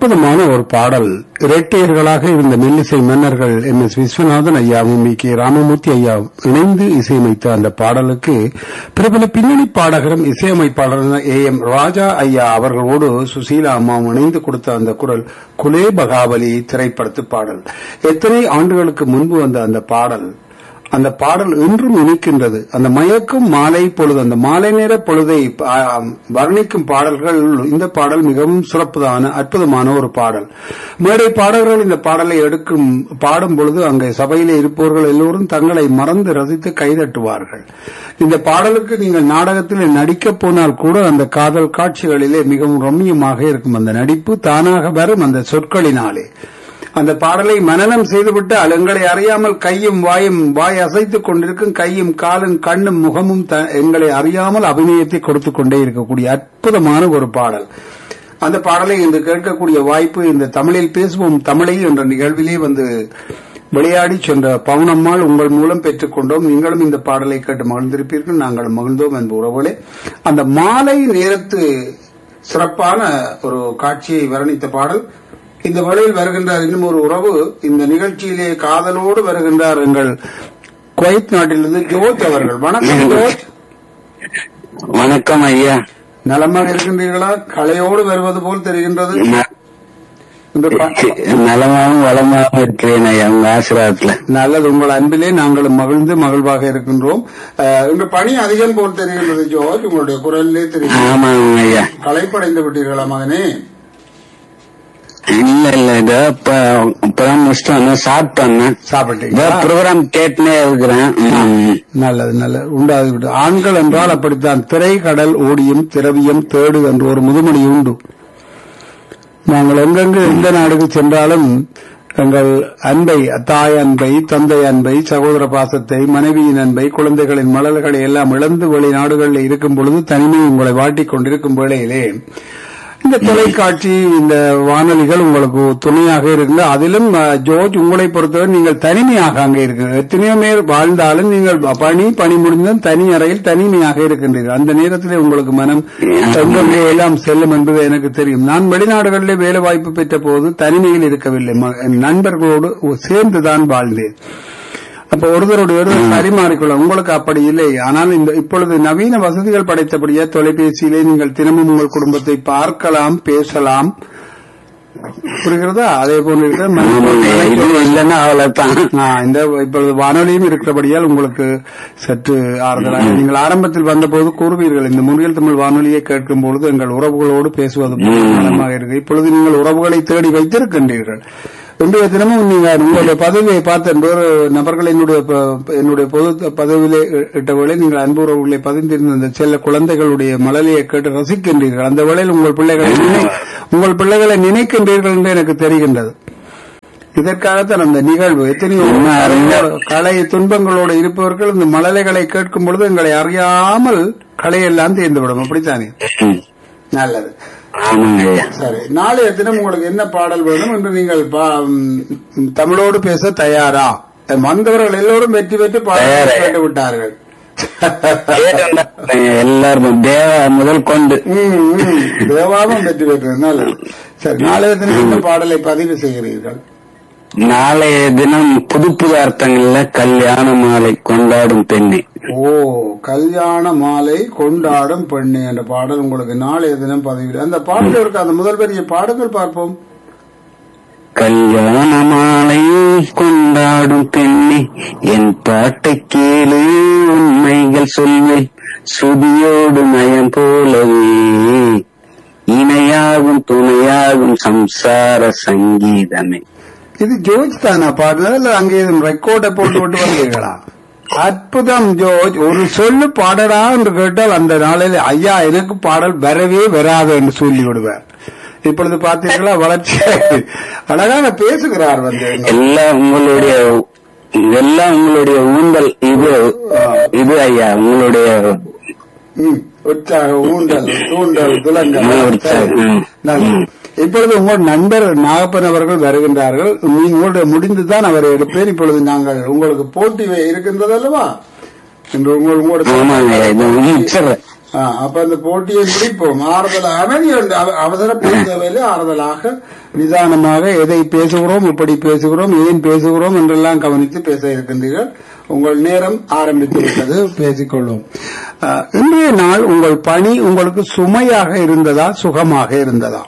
அற்புதமான ஒரு பாடல் இரட்டையர்களாக இருந்த மெல்லிசை மன்னர்கள் எம் எஸ் விஸ்வநாதன் ஐயாவும் கே ராமமூர்த்தி ஐயா இணைந்து இசையமைத்த அந்த பாடலுக்கு பிரபல பின்னணி பாடகரும் இசையமைப்பாளரான ஏ எம் ராஜா ஐயா அவர்களோடு சுசீலா அம்மாவும் இணைந்து கொடுத்த அந்த குரல் குலே பகாவலி திரைப்படத்து பாடல் எத்தனை ஆண்டுகளுக்கு முன்பு வந்த அந்த பாடல் அந்த பாடல் இன்றும் இனிக்கின்றது அந்த மயக்கும் மாலை பொழுது அந்த மாலை நேர பொழுதை ஆ, வர்ணிக்கும் பாடல்கள் இந்த பாடல் மிகவும் சிறப்புதான அற்புதமான ஒரு பாடல் மேடை பாடகர்கள் இந்த பாடலை எடுக்கும் பாடும் பொழுது அங்கே சபையிலே இருப்பவர்கள் எல்லோரும் தங்களை மறந்து ரசித்து கைதட்டுவார்கள் இந்த பாடலுக்கு நீங்கள் நாடகத்தில் நடிக்கப் போனால் கூட அந்த காதல் காட்சிகளிலே மிகவும் ரம்மியமாக இருக்கும் அந்த நடிப்பு தானாக வரும் அந்த சொற்களினாலே அந்த பாடலை மனனம் செய்துவிட்டு எங்களை அறியாமல் கையும் வாயும் வாய் அசைத்துக் கொண்டிருக்கும் கையும் காலும் கண்ணும் முகமும் த- எங்களை அறியாமல் அபிநயத்தை கொடுத்துக் கொண்டே இருக்கக்கூடிய அற்புதமான ஒரு பாடல் அந்த பாடலை இன்று கேட்கக்கூடிய வாய்ப்பு இந்த தமிழில் பேசுவோம் தமிழை என்ற நிகழ்விலே வந்து விளையாடி சென்ற பவுனம்மாள் உங்கள் மூலம் பெற்றுக் கொண்டோம் நீங்களும் இந்த பாடலை கேட்டு மகிழ்ந்திருப்பீர்கள் நாங்கள் மகிழ்ந்தோம் என்ப உறவுகளே அந்த மாலை நேரத்து சிறப்பான ஒரு காட்சியை வர்ணித்த பாடல் இந்த வேளையில் வருகின்றார் இன்னும் ஒரு உறவு இந்த நிகழ்ச்சியிலே காதலோடு வருகின்றார் எங்கள் குவைத் நாட்டிலிருந்து ஜோர்ஜ் அவர்கள் வணக்கம் ஜோர்ஜ் வணக்கம் ஐயா நலமாக இருக்கின்றீர்களா கலையோடு வருவது போல் தெரிகின்றது ந- இந்த ப- நலமாவும் வளமாவும் இருக்கிறேன் ஐயா உங்க ஆசீர்வாதத்துல நல்லது உங்கள் அன்பிலே நாங்கள் மகிழ்ந்து மகிழ்வாக இருக்கின்றோம் அஹ், இன்று பணி அதிகம் போல் தெரிகின்றது ஜோர்ஜ் உங்களுடைய குரலிலே தெரியும் ஆமாங்க ஐயா களைப்படைந்து விட்டீர்களா மகனே இல்ல இல்ல இதோ இப்ப இப்பதான் முடிச்சுட்டு வந்தேன் சாப்பிட்டு வந்தேன் இதோ சாப்பிட்டீங்களா ப்ரோக்ராம் கேட்டுனே இருக்கிறேன் ம். நல்லது நல்லது உண்டாது விட்டு ஆண்கள் என்றால் அப்படித்தான் திரை கடல் ஓடியும் திரவியம் தேடு என்று ஒரு முதுமொழி உண்டு நாங்கள் எங்கெங்கு எந்த நாடுக்கு சென்றாலும் எங்கள் அன்பை தாய் அன்பை தந்தை அன்பை சகோதர பாசத்தை மனைவியின் அன்பை குழந்தைகளின் மலர்களை எல்லாம் இழந்து வெளிநாடுகளில் இருக்கும் பொழுது தனிமை உங்களை வாட்டிக் கொண்டிருக்கும் வேளையிலே இந்த தொலைக்காட்சி இந்த வானொலிகள் உங்களுக்கு துணையாக இருந்து அதிலும் அஹ், ஜோர்ஜ் உங்களை பொறுத்தவரை நீங்கள் தனிமையாக அங்கே இருக்கு எத்தனையோ பேர் வாழ்ந்தாலும் நீங்கள் பணி பணி முடிந்தும் தனி அறையில் தனிமையாக இருக்கின்றீர்கள் அந்த நேரத்தில் உங்களுக்கு மனம் எங்கே எல்லாம் செல்லும் என்பது எனக்கு தெரியும் நான் வெளிநாடுகளிலே வேலை வாய்ப்பு பெற்ற போது தனிமையில் இருக்கவில்லை ம- என் நண்பர்களோடு சேர்ந்துதான் வாழ்ந்தேன் அப்ப ஒருவரோடு ஒருவர் பரிமாறிக்கொள்ள உங்களுக்கு அப்படி இல்லை ஆனால் இந்த இப்பொழுது நவீன வசதிகள் படைத்தபடியே தொலைபேசியிலே நீங்கள் தினமும் உங்கள் குடும்பத்தை பார்க்கலாம் பேசலாம் புரிகிறதா அதே போன்று இருக்கிற ஆமாங்க ஐயா. இது இல்லைன்னா அவ்வளவுதான் ஆ, இந்த இப்பொழுது வானொலியும் இருக்கிறபடியால் உங்களுக்கு சற்று ஆறுதலாக நீங்கள் ஆரம்பத்தில் வந்தபோது கூறுவீர்கள் இந்த முன்னில் தமிழ் வானொலியை கேட்கும் பொழுது எங்கள் உறவுகளோடு பேசுவது போல நலமாக இருக்கு இப்பொழுது நீங்கள் உறவுகளை தேடி வைத்திருக்கின்றீர்கள் இன்றைய தினமும் நீங்கள் உங்களுடைய பதவியை பார்த்த ஒரு நபர்கள் என்னுடைய ப- என்னுடைய பொது பதவியிலே இட்ட வேளை நீங்கள் அன்பு உறவுகளை பதிந்திருந்த அந்த செல்ல குழந்தைகளுடைய மலலையை கேட்டு ரசிக்கின்றீர்கள் அந்த வேளையில் உங்கள் பிள்ளைகளை நினை- உங்கள் பிள்ளைகளை நினைக்கின்றீர்கள் என்று எனக்கு தெரிகின்றது இதற்காகத்தான் அந்த நிகழ்வு எத்தனையோ கலை துன்பங்களோடு இருப்பவர்கள் இந்த மழலைகளை கேட்கும் பொழுது எங்களை அறியாமல் கலையெல்லாம் தேர்ந்துவிடும் அப்படித்தானே ம். நல்லது ஆமாங்க ஐயா சரி நாளைய தினம் உங்களுக்கு என்ன பாடல் வேணும் என்று நீங்கள் பா- ம், தமிழோடு பேச தயாரா வந்தவர்கள் எல்லோரும் வெற்றி பெற்று பாடல் தயாரா. கேட்டு விட்டார்கள் எல்லாரும் தேவ முதல் கொண்டு ம், ம். தேவாவும் வெற்றி பெற்றது நல்லது சரி நாளைய தினம் இந்த பாடலை பதிவு செய்கிறீர்கள் நாளைய தினம் புது புது அர்த்தங்கள்ல கல்யாண மாலை கொண்டாடும் பெண்ணை ஓ கல்யாண மாலை கொண்டாடும் பெண்ணு என்ற பாடல் உங்களுக்கு நாளைய தினம் பதிவு அந்த பாடல் இருக்கு அந்த முதல் பெரிய பாடல்கள் பார்ப்போம் கல்யாண மாலை கொண்டாடும் பெண்ணே என் பாட்டை கேளு உண்மைகள் சொல்வேன் சுதியோடு நயம் போலவே இணையாகும் துணையாகும் சம்சார சங்கீதமே இது ஜோர்ஜ் தானா பாடுனது இல்ல அங்கே ரெக்கார்டை போட்டு விட்டு வந்தீர்களா அற்புதம் ஜோர்ஜ் ஒரு சொல்லு பாடடா என்று கேட்டால் அந்த நாளில் ஐயா எனக்கு பாடல் வரவே வராது என்று சொல்லி விடுவார் இப்பொழுது பார்த்தீர்களா வளர்ச்சி அழகாக பேசுகிறார் வந்து எல்லாம் உங்களுடைய எல்லாம் உங்களுடைய ஊந்தல் இது இது ஐயா உங்களுடைய ம், உற்சாக ஊண்டல் தூண்டல் துலங்கல் ம், உற்சாகம், ம். நல்லது. இப்பொழுது உங்கள் நண்பர் நாகப்பன் அவர்கள் வருகின்றார்கள் உங்களுடைய முடிந்துதான் அவர் எடுப்பேன் இப்பொழுது நாங்கள் உங்களுக்கு போட்டி வே- இருக்கின்றது அல்லவா இன்று உங்கள் உங்களோட ஆமாங்க இது முடிச்சிடுறேன் ஆ, அப்ப அந்த போட்டியை முடிப்போம் ஆறுதல் அமைதி உண்டு அவ- அவசரப்படும் தேவையில்லை ஆறுதலாக நிதானமாக எதை பேசுகிறோம் எப்படி பேசுகிறோம் ஏன் பேசுகிறோம் என்றெல்லாம் கவனித்து பேச இருக்கின்றீர்கள் உங்கள் நேரம் ஆரம்பித்து விட்டது பேசிக்கொள்வோம் ஆ, இன்றைய நாள் உங்கள் பணி உங்களுக்கு சுமையாக இருந்ததா சுகமாக இருந்ததா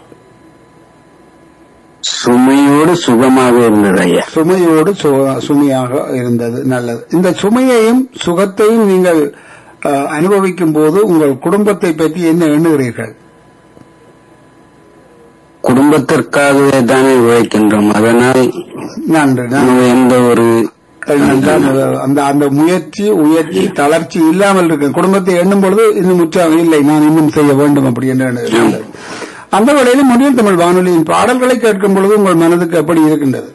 சுமையோடு சுகமாக இருந்தது ஐயா சுமையோடு சு- சுமையாக இருந்தது நல்லது இந்த சுமையையும் சுகத்தையும் நீங்கள் அஹ், அனுபவிக்கும் போது உங்கள் குடும்பத்தை பற்றி என்ன எண்ணுகிறீர்கள் குடும்பத்திற்காகவே தானே உழைக்கின்றோம் அதனால் நன்று நன்று. நம்ம எந்த ஒரு அதுதான் அந்த அந்த முயற்சி உயர்ச்சி தளர்ச்சி இல்லாமல் இருக்கு குடும்பத்தை எண்ணும் பொழுது இன்னும் முற்றாக இல்லை நான் இன்னும் செய்ய வேண்டும் அப்படி என்று எண்ணுகிறேன். அந்த வேளையில் முடியல் தமிழ் வானொலியின் பாடல்களை கேட்கும் பொழுது உங்கள் மனதுக்கு எப்படி இருக்கின்றது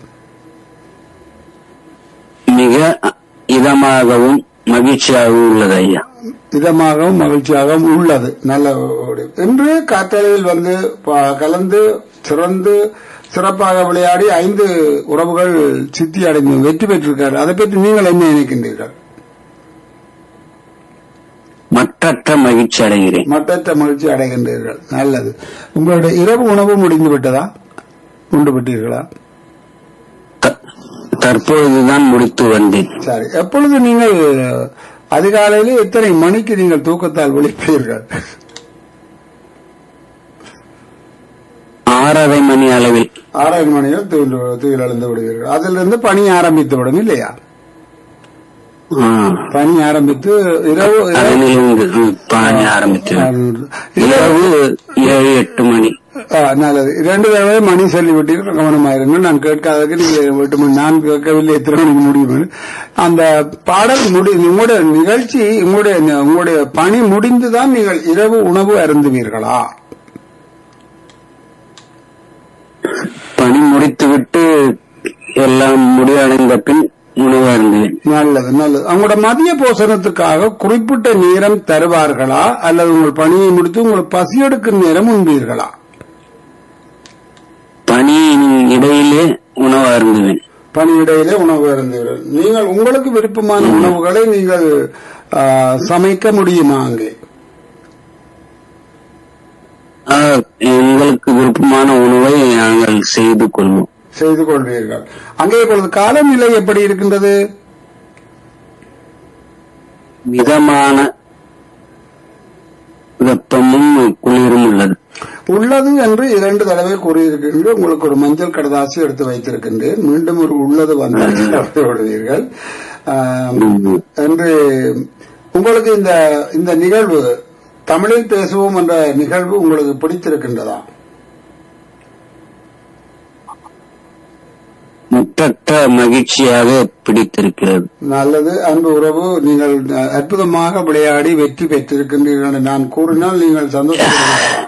மிக இதமாகவும் மகிழ்ச்சியாகவும் உள்ளது ஐயா இதமாகவும் மகிழ்ச்சியாகவும் உள்ளது நல்ல ஒரு- இன்று காற்றலையில் வந்து ப- கலந்து சிறந்து சிறப்பாக விளையாடி ஐந்து உறவுகள் சித்தி அடைந்து வெற்றி பெற்றிருக்காரு அதை பற்றி நீங்கள் என்ன நினைக்கின்றீர்கள் மற்றற்ற மகிழ்ச்சி அடைகிறேன் மட்டற்ற மகிழ்ச்சி அடைகின்றீர்கள் நல்லது உங்களுடைய இரவு உணவு முடிந்து விட்டதா உண்டு விட்டீர்களா த- தற்பொழுதுதான் முடித்து வந்தேன் சரி எப்பொழுது நீங்கள் அதிகாலையிலே எத்தனை மணிக்கு நீங்கள் தூக்கத்தால் விழிப்பீர்கள் ஆறரை மணி அளவில் ஆறரை மணியில் தூயில் தூயில் எழுந்து விடுவீர்கள் அதிலிருந்து பணி ஆரம்பித்து விடும் இல்லையா ஆ, பணி ஆரம்பித்து இரவு இரவு- அதனிலிருந்து ம், பாணி ஆரம்பித்து இரவு ஏழு எட்டு மணி ஆ, நல்லது இரண்டு தடவை மணி சொல்லி விட்டீர்கள் கவனமாயிருங்கள் நான் கேட்காததுக்கு நீங்க எட்டு மணி நான் கேட்கவில்லை எத்தனை மணிக்கு முடியும் அந்த பாடல் முடி உங்களுடைய நிகழ்ச்சி உங்களுடைய உங்களுடைய பணி முடிந்துதான் நீங்கள் இரவு உணவு அருந்துவீர்களா பணி முடித்துவிட்டு எல்லாம் முடிவடைந்த பின் உணவு அருந்துவேன் நல்லது நல்லது அவங்களோட மதிய போசனத்துக்காக குறிப்பிட்ட நேரம் தருவார்களா அல்லது உங்கள் பணியை முடித்து உங்கள் பசி எடுக்கும் நேரம் உண்பீர்களா பணியின் இடையிலே உணவு அருந்துவேன் பணியிடையிலே உணவு அருந்துவீர்கள் நீங்கள் உங்களுக்கு விருப்பமான உணவுகளை நீங்கள் ஆ, சமைக்க முடியுமா அங்கே ஆ, எங்களுக்கு விருப்பமான உணவை நாங்கள் செய்து கொள்வோம் செய்து கொள்வீர்கள் அங்கே இப்பொழுது காலநிலை எப்படி இருக்கின்றது மிதமான வெப்பமும் குளிரும் உள்ளது உள்ளது என்று இரண்டு தடவை கூறியிருக்கின்றேன் உங்களுக்கு ஒரு மஞ்சள் கடதாசி எடுத்து வைத்திருக்கின்றேன் மீண்டும் ஒரு உள்ளது வந்து விடுவீர்கள் ஆம், ம். என்று உங்களுக்கு இந்த இந்த நிகழ்வு தமிழில் பேசுவோம் என்ற நிகழ்வு உங்களுக்கு பிடித்திருக்கின்றதா முற்றற்ற மகிழ்ச்சியாக பிடித்திருக்கிறது நல்லது அன்பு உறவு நீங்கள் அஹ், அற்புதமாக விளையாடி வெற்றி பெற்றிருக்கின்றீர்கள் என்று நான் கூறினால் நீங்கள் சந்தோஷப்படுவீர்களா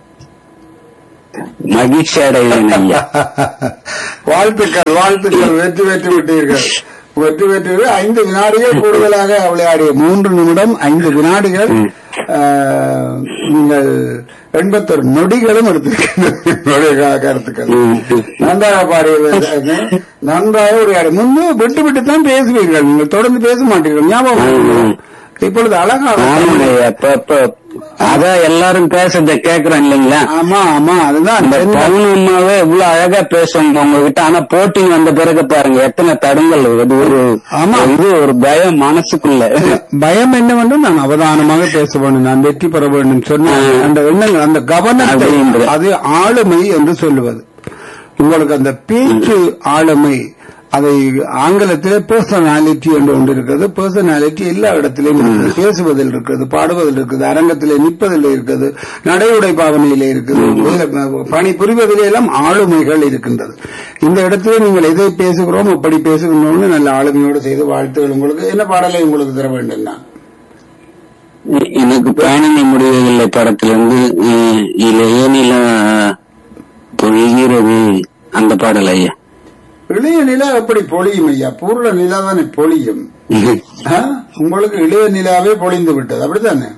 மகிழ்ச்சி அடைவேன் ஐயா வாழ்த்துக்கள் வாழ்த்துக்கள் வெற்றி பெற்று விட்டீர்கள் வெற்றி பெற்று ஐந்து வினாடிகள் கூடுதலாக விளையாடிய மூன்று நிமிடம் ஐந்து வினாடிகள் ஆஹ், நீங்கள் எண்பத்தொரு நொடிகளும் எடுத்திருக்கின்றீர்கள் கருத்துக்கள் ம். நன்றாக பாடியது நன்றாக விளையாடி முன்பு விட்டு விட்டு தான் பேசுவீர்கள் நீங்கள் தொடர்ந்து பேச மாட்டீர்கள் ஞாபகம் ம். இப்பொழுது அழகாக ஆமாம் ஐயா இப்ப இப்ப அதான் எல்லாரும் பேசுறத கேக்குறேன் இல்லைங்களா ஆமா ஆமா அதுதான் இந்த பவுன் அம்மாவே இவ்வளவு அழகா பேசுவாங்க உங்ககிட்ட ஆனா போட்டி வந்த பிறகு பாருங்க எத்தனை தடங்கள் அது ஒரு ஆமா. இது ஒரு பயம் மனசுக்குள்ள பயம் என்னவென்று நான் அவதானமாக பேச வேண்டும் நான் வெற்றி பெற வேண்டும் சொன்ன அந்த எண்ணங்கள் அந்த கவனத்தை அப்படின்ற. அது ஆளுமை என்று சொல்லுவது உங்களுக்கு அந்த பேச்சு ஆளுமை அதை ஆங்கிலத்திலே பர்சனாலிட்டி என்று ஒன்று இருக்கிறது பர்சனாலிட்டி எல்லா இடத்திலும் இருக்குது பேசுவதில் இருக்குது பாடுவதில் இருக்குது அரங்கத்திலே நிற்பதில் இருக்குது நடையுடை பாவனையிலே இருக்குது வேலை- பணி புரிவதிலே எல்லாம் ஆளுமைகள் இருக்கின்றது இந்த இடத்திலே நீங்கள் எதை பேசுகிறோம் எப்படி பேசுகிறோம்னு நல்ல ஆளுமையோடு செய்து வாழ்த்துகள் உங்களுக்கு என்ன பாடலை உங்களுக்கு தர வேண்டும் நான் எனக்கு பயணமே முடிவதில்லை படத்திலிருந்து அஹ், இளைய நிலா பொழிகிறது அந்த பாடல் ஐயா இளைய நிலா எப்படி பொழியும் ஐயா பூர்ண நிலா தானே பொழியும் ஆ? உங்களுக்கு இளைய நிலாவே பொழிந்து விட்டது அப்படித்தானே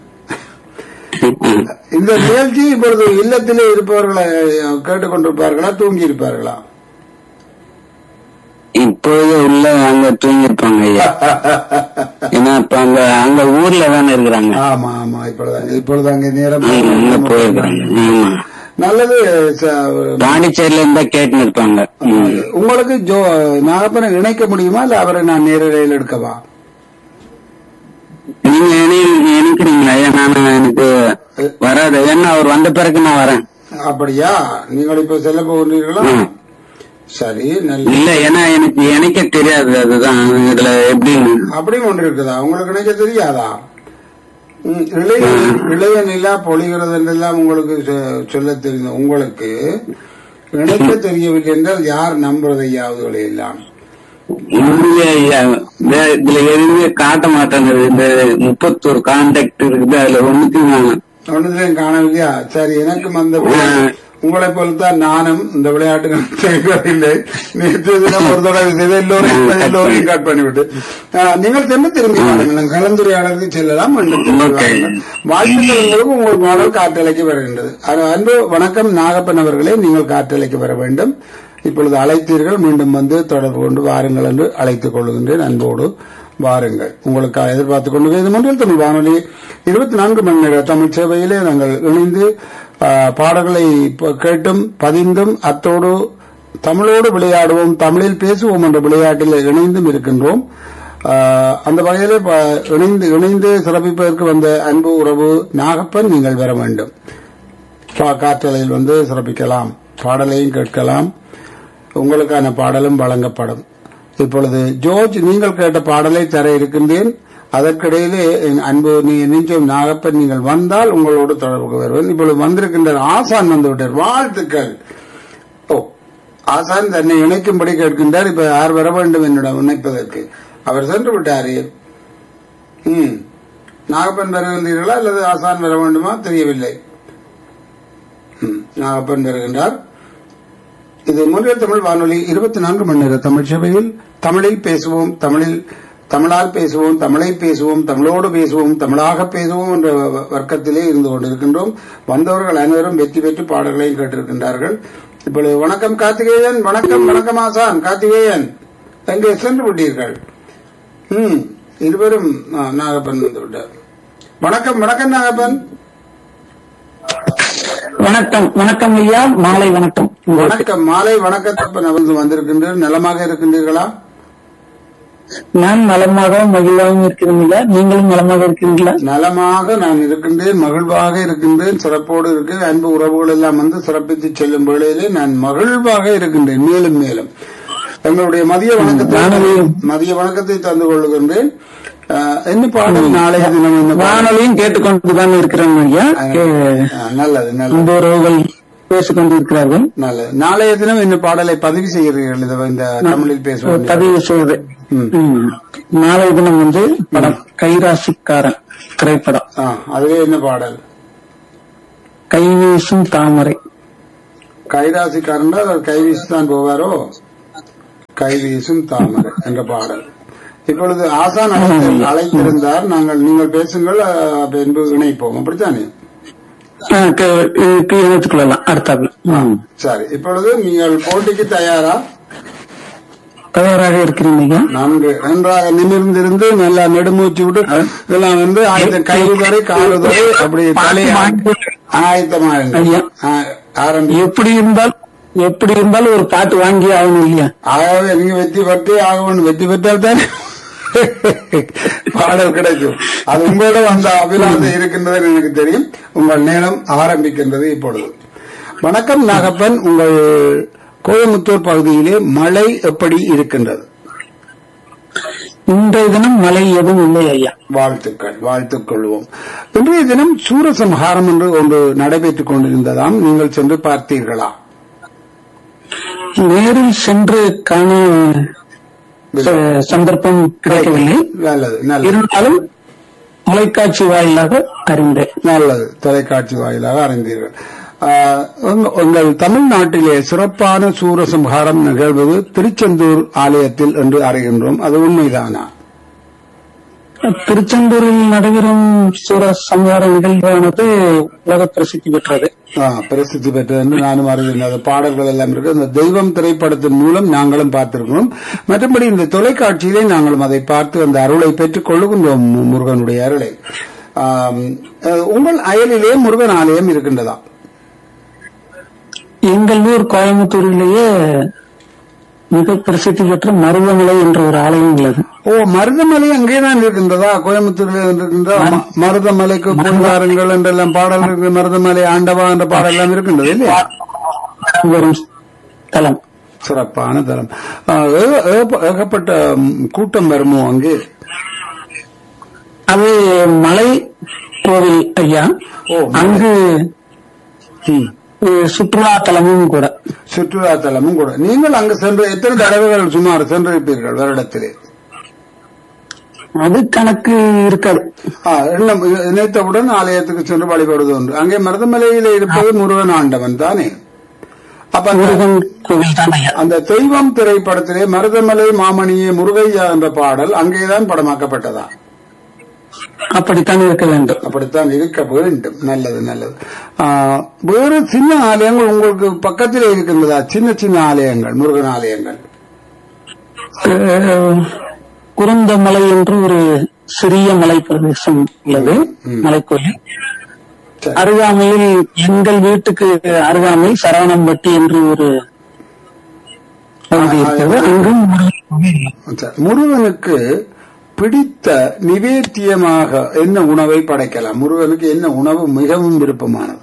இந்த நிகழ்ச்சி இப்பொழுது இல்லத்திலே இருப்பவர்களை அஹ், கேட்டுக்கொண்டிருப்பார்களா தூங்கி இருப்பார்களா இப்போது உள்ள அங்க தூங்கிருப்பாங்க ஐயா ஏன்னா இப்ப அங்க அங்க ஊர்ல தானே இருக்கிறாங்க ஆமா ஆமா இப்பொழுது இப்பொழுது அங்கே நேரம் அங்க அங்க போயிருக்கிறாங்க ஆமா நல்லது ச- பாண்டிச்சேரியில இருந்தா கேட்டுன்னு இருப்பாங்க ம். உங்களுக்கு ஜோ நாகப்பனை இணைக்க முடியுமா இல்ல அவரை நான் நேரடியில் எடுக்கவா நீங்க இணை- இணைக்கிறீங்களா ஐயா நான் எனக்கு வராது ஏன்னா அவர் வந்த பிறகு நான் வரேன் அப்படியா நீங்கள் இப்ப செல்ல போகிறீர்களா ம். சரி நல்ல இல்ல ஏன்னா எனக்கு இணைக்க தெரியாது அதுதான் இதுல எப்படின்னு அப்படியும் ஒன்று இருக்குதா உங்களுக்கு நினைக்க தெரியாதா ம், இளைய இளைய நிலா பொழிகிறது என்றெல்லாம் உங்களுக்கு சொ- சொல்ல தெரிந்த உங்களுக்கு நினைக்க தெரியவில்லை என்றால் யார் நம்புறதையாவது எல்லாம் இல்லையா ஐயா இந்த- இதுல எதுவுமே காட்ட மாட்டேங்குது இந்த முப்பத்தோரு கான்டாக்ட் இருக்குது அதுல ஒண்ணுத்தையும் நான் ஒன்றுதையும் காணவில்லையா சரி எனக்கும் அந்த உங்களை போலத்தான் நானும் இந்த விளையாட்டுகள் செய்வதில்லை நேற்று தினம் ஒரு தடவை செய்து எல்லோரையும் எல்லோரையும் கட் பண்ணிவிட்டு ஆஹ், நீங்கள் திரும்ப திரும்பி பாருங்கள் கலந்துரையாடலுக்கு செல்லலாம் மீண்டும் திரும்பி Okay. வாருங்கள். வாழ்த்துக்கள் உங்களுக்கு உங்கள் பாடல் காற்றலைக்கு வருகின்றது அது அன்பு வணக்கம் நாகப்பன் அவர்களே நீங்கள் காற்றலைக்கு வர வேண்டும் இப்பொழுது அழைத்தீர்கள் மீண்டும் வந்து தொடர்பு கொண்டு வாருங்கள் என்று அழைத்துக் கொள்கின்றேன் அன்போடு வாருங்கள் உங்களுக்காக எதிர்பார்த்துக் கொண்டு இது மன்றில் தமிழ் வானொலி இருபத்தி நான்கு மணி நேர தமிழ் சேவையிலே நாங்கள் இணைந்து ஆ, பாடல்களை ப- கேட்டும் பதிந்தும் அத்தோடு தமிழோடு விளையாடுவோம் தமிழில் பேசுவோம் என்ற விளையாட்டில் இணைந்தும் இருக்கின்றோம் ஆ, அந்த வகையிலே ப- இணைந்து இணைந்து சிறப்பிப்பதற்கு வந்த அன்பு உறவு நாகப்பன் நீங்கள் வர வேண்டும் கா- காற்றலையில் வந்து சிறப்பிக்கலாம் பாடலையும் கேட்கலாம் உங்களுக்கான பாடலும் வழங்கப்படும் இப்பொழுது ஜோர்ஜ் நீங்கள் கேட்ட பாடலை தர இருக்கின்றேன் அதற்கிடையிலே என் அன்பு நீ நெஞ்சம் நாகப்பன் நீங்கள் வந்தால் உங்களோடு தொடர்பு வருவேன் இப்பொழுது வந்திருக்கின்ற ஆசான் வந்து விட்டார் வாழ்த்துக்கள் ஓ ஆசான் தன்னை இணைக்கும்படி கேட்கின்றார் இப்ப யார் வர வேண்டும் என்னிடம் இணைப்பதற்கு அவர் சென்று விட்டாரே ம் நாகப்பன் வர வந்தீர்களா அல்லது ஆசான் வர வேண்டுமா தெரியவில்லை ம், நாகப்பன் வருகின்றார் இது முன்னில் தமிழ் வானொலி இருபத்தி நான்கு மணி நேர தமிழ் சேவையில் தமிழில் பேசுவோம் தமிழில் தமிழால் பேசுவோம் தமிழை பேசுவோம் தமிழோடு பேசுவோம் தமிழாக பேசுவோம் என்ற வ- வர்க்கத்திலே இருந்து கொண்டிருக்கின்றோம் வந்தவர்கள் அனைவரும் வெற்றி பெற்று பாடல்களையும் கேட்டிருக்கின்றார்கள் இப்பொழுது வணக்கம் கார்த்திகேயன் வணக்கம் வணக்கம் ஆசான் கார்த்திகேயன் எங்கே சென்று விட்டீர்கள் ம் இருவரும் ஆ, நாகப்பன் வந்து விட்டார் வணக்கம் வணக்கம் நாகப்பன் வணக்கம் வணக்கம் ஐயா மாலை வணக்கம் வணக்கம் மாலை வணக்கத்தப்பன் அவர்கள் வந்திருக்கின்றீர்கள் நலமாக இருக்கின்றீர்களா நான் நலமாகவும் மகிழ்வாகவும் இருக்கிறேன் ஐயா நீங்களும் நலமாக இருக்கிறீங்களா நலமாக நான் இருக்கின்றேன் மகிழ்வாக இருக்கின்றேன் சிறப்போடு இருக்கிறேன் அன்பு உறவுகள் எல்லாம் வந்து சிறப்பித்து செல்லும் வேளையிலே நான் மகிழ்வாக இருக்கின்றேன் மேலும் மேலும் எங்களுடைய மதிய வணக்கத்தை மதிய வணக்கத்தை தந்து கொள்கின்றேன் அஹ், என்ன பாடல் நாளைய தினம் இந்த பாடல்? வானொலியும் கேட்டுக்கொண்டுதான் இருக்கிறேன் ஐயா அஹ், நல்லது நல்லது இந்த உறவுகள் பேசிக் இருக்கிறார்கள் நல்லது நாளைய தினம் இந்த பாடலை பதிவு செய்கிறீர்கள் இதை இந்த தமிழில் பேசுவோம் பதிவு செய்வது ம். ம். நாளைய தினம் வந்து படம் கைராசிக்காரன் திரைப்படம் ஆ, அதுவே என்ன பாடல் கைவீசும் தாமரை கைராசிக்காரன் அவர் கைவீசி தான் போவாரோ கைவீசும் தாமரை என்ற பாடல் இப்பொழுது ஆசான் அழைத்து- அழைத்திருந்தார் நாங்கள் நீங்கள் பேசுங்கள் அஹ், பின்பு இணைப்போம் அப்படித்தானே ஆ, க- இதுக்கு இணைத்துக் கொள்ளலாம் அடுத்தாது ம். சரி இப்பொழுது நீங்கள் போட்டிக்கு தயாரா தயாராக இருக்கிறீங்க ஐயா நன்கு நன்றாக நிமிர்ந்திருந்து நல்லா நெடுமூச்சு விட்டு இதெல்லாம் வந்து ஆயுத கை வரை கால் வரை அப்படி தலையை ஆயத்தமா இருங்க. ஐயா. ஆ, ஆரம்பி எப்படி இருந்தால் எப்படி இருந்தாலும் ஒரு பாட்டு வாங்கி ஆகணும் இல்லையா ஆகவே நீங்க வெற்றி பெற்றே ஆக வேண்டும் வெற்றி பெற்றால் தான் பாடல் கிடைக்கும் அது உங்களோட வந்த அபிலாசம் இருக்கின்றது எனக்கு தெரியும் உங்கள் நேரம் ஆரம்பிக்கின்றது இப்பொழுது வணக்கம் நாகப்பன் உங்கள் கோயமுத்தூர் பகுதியிலே மழை எப்படி இருக்கின்றது இன்றைய தினம் மழை எதுவும் இல்லை ஐயா வாழ்த்துக்கள் வாழ்த்துக் கொள்வோம் இன்றைய தினம் சூரசம்ஹாரம் என்று ஒன்று நடைபெற்றுக் கொண்டிருந்ததாம் நீங்கள் சென்று பார்த்தீர்களா நேரில் சென்று காண ச- சந்தர்ப்பம் கிடைக்கவில்லை நல்லது நல்லது இருந்தாலும் தொலைக்காட்சி வாயிலாக அறிந்தேன் நல்லது தொலைக்காட்சி வாயிலாக அறிந்தீர்கள் ஆஹ், உங்க- உங்கள் தமிழ்நாட்டிலே சிறப்பான சூரசம்ஹாரம் நிகழ்வது திருச்செந்தூர் ஆலயத்தில் என்று அறிகின்றோம் அது உண்மைதானா திருச்செந்தூரில் நடைபெறும் சூர சம்ஹார நிகழ்வானது உலக பிரசித்தி பெற்றது ஆ, பிரசித்தி பெற்றது என்று நானும் அறிவேன் அது பாடல்கள் எல்லாம் இருக்கு அந்த தெய்வம் திரைப்படத்தின் மூலம் நாங்களும் பார்த்திருக்கிறோம் மற்றபடி இந்த தொலைக்காட்சியிலே நாங்களும் அதை பார்த்து அந்த அருளை பெற்றுக் கொள்ளுகின்றோம் மு- முருகனுடைய அருளை ஆம், அஹ், உங்கள் அயலிலே முருகன் ஆலயம் இருக்கின்றதா எங்கள் ஊர் கோயம்புத்தூரிலேயே மிக பிரசித்தி பெற்ற மருதமலை என்ற ஒரு ஆலயம் உள்ளது ஓ மருதமலை அங்கேதான் இருக்கின்றதா கோயம்புத்தூர்ல இருக்கின்றதா ம- மருதமலைக்கு பூங்காரங்கள் என்றெல்லாம் பாடல் இருக்கு மருதமலை ஆண்டவா என்ற பாடல் எல்லாம் இருக்கின்றது இல்லையா வரும் தலம் சிறப்பான தலம் ஆ, ஏக- ஏக- ஏகப்பட்ட ம், கூட்டம் வருமோ அங்கே அது மலை கோவில் ஐயா ஓ, மலை. அங்கு ம். அஹ், சுற்றுலா தலமும் கூட சுற்றுலா தலமும் கூட நீங்கள் அங்கு சென்று எத்தனை தடவைகள் சுமார் சென்றிருப்பீர்கள் வருடத்திலே அது கணக்கு இருக்காது ஆ, எண்ணம் நினைத்தவுடன் ஆலயத்துக்கு சென்று வழிபடுவது உண்டு அங்கே மருதமலையிலே இருப்பது முருகன் ஆண்டவன் தானே அப்ப அந்த- முருகன் கோவில் தான் ஐயா அந்த தெய்வம் திரைப்படத்திலே மருதமலை மாமணியே முருகையா என்ற பாடல் அங்கேதான் படமாக்கப்பட்டதா அப்படித்தான் இருக்க வேண்டும் அப்படித்தான் இருக்க வேண்டும் நல்லது நல்லது ஆ, வேறு சின்ன ஆலயங்கள் உங்களுக்கு பக்கத்திலே இருக்கின்றதா சின்ன சின்ன ஆலயங்கள் முருகன் ஆலயங்கள் அஹ், குருந்தமலை என்று ஒரு சிறிய மலை பிரதேசம் உள்ளது மலைக்கோயில் சரி. அருகாமையில் எங்கள் வீட்டுக்கு அருகாமையில் சரவணம்பட்டி என்று ஒரு பகுதி இருக்கிறது அங்கும் முருகன் கோவில் சரி. முருகனுக்கு பிடித்த நிவேத்தியமாக என்ன உணவை படைக்கலாம் முருகனுக்கு என்ன உணவு மிகவும் விருப்பமானது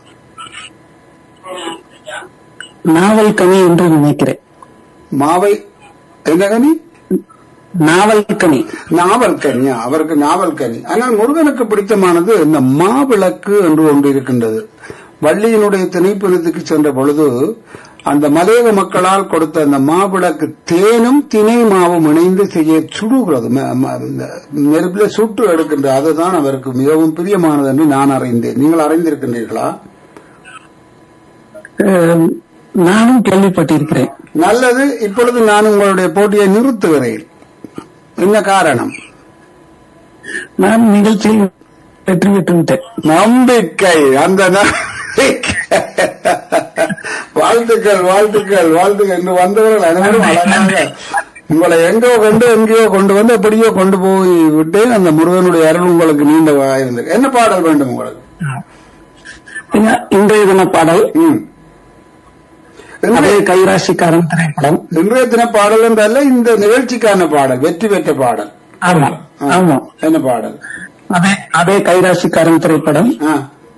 நாவல் கனி என்று நினைக்கிறேன் மாவை என்ன கனி நாவல் கனி நாவல் கனியா அவருக்கு நாவல் கனி ஆனால் முருகனுக்கு பிடித்தமானது இந்த மாவிளக்கு என்று ஒன்று இருக்கின்றது வள்ளியினுடைய திணைப்புணத்துக்கு சென்ற பொழுது அந்த மலையக மக்களால் கொடுத்த அந்த மாவிளக்கு தேனும் திணை மாவும் இணைந்து செய்ய சுடுகிறது ம- ம- இந்த நெருப்பில் சுட்டு எடுக்கின்ற அதுதான் அவருக்கு மிகவும் பிரியமானது என்று நான் அறிந்தேன் நீங்கள் அறிந்திருக்கின்றீர்களா அஹ், நானும் கேள்விப்பட்டிருக்கிறேன் நல்லது இப்பொழுது நான் உங்களுடைய போட்டியை நிறுத்துகிறேன் என்ன காரணம் நான் நிகழ்ச்சியில் வெற்றி பெற்று விட்டேன் நம்பிக்கை அந்த நம்பிக்கை. வாழ்த்துக்கள் வாழ்த்துக்கள் வாழ்த்துக்கள் என்று வந்தவர்கள் அனைவரும் அழகாக உங்களை எங்கோ கொண்டு எங்கேயோ கொண்டு வந்து எப்படியோ கொண்டு போய் விட்டு அந்த முருகனுடைய அருள் உங்களுக்கு நீண்ட இருந்தது என்ன பாடல் வேண்டும் உங்களுக்கு ஐயா, இன்றைய தின பாடல் ம். அதே இன்றைய- கைராசிக்காரன் திரைப்படம் இன்றைய தின பாடல் என்றல்ல இந்த நிகழ்ச்சிக்கான பாடல் வெற்றி பெற்ற பாடல் ஆமா ஆ. ஆமா என்ன பாடல் அதே அதே கைராசிக்காரன் திரைப்படம் ஆ.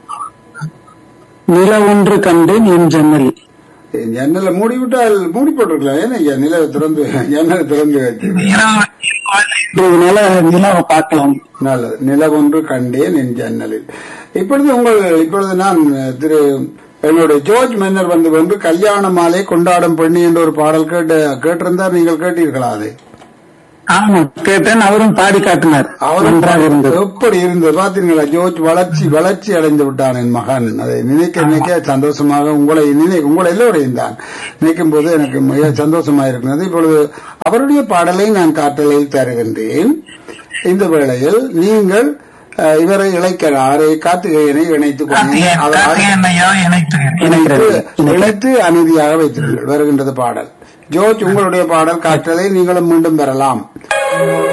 நில ஒன்று கண்டு என் ஜன்னல் என் ஜன்னலை மூடி விட்டால் மூடி போட்டிருக்கலாம் ஏன்னா ஐயா நிலவை திறந்து ஜன்னலை திறந்து வைத்து இதனால நிலாவை பார்க்கலாம் நல்லது நிலவொன்று கண்டேன் என் ஜன்னலில் இப்பொழுது உங்கள் இப்பொழுது நான் திரு என்னுடைய ஜோர்ஜ் மன்னர் வந்து வந்து கல்யாண மாலை கொண்டாடும் பெண்ணி என்ற ஒரு பாடல் கேட்டு கேட்டிருந்தார் நீங்கள் கேட்டீர்களா அதை ஆமா கேட்டேன் அவரும் பாடி காட்டினார் நன்றாக இருந்தது எப்படி இருந்தது பாத்தீங்களா ஜோர்ஜ் வளர்ச்சி வளர்ச்சி அடைந்து விட்டான் என் மகன் அதை நினைக்க நினைக்க சந்தோஷமாக உங்களை நினை உங்களை எல்லோரையும் தான் நினைக்கும் போது எனக்கு மிக சந்தோஷமாக இருக்கிறது இப்பொழுது அவருடைய பாடலை நான் காட்டலில் தருகின்றேன் இந்த வேளையில் நீங்கள் அஹ், இவரை இழைக்கிறாரை கார்த்திகேயனை இணைத்துக் கொண்டீர்கள் அவர் இணைத்து இணைத்து அமைதியாக வைத்திருங்கள் வருகின்றது பாடல் ஜோர்ஜ் உங்களுடைய பாடல் காற்றலை நீங்களும் மீண்டும் பெறலாம்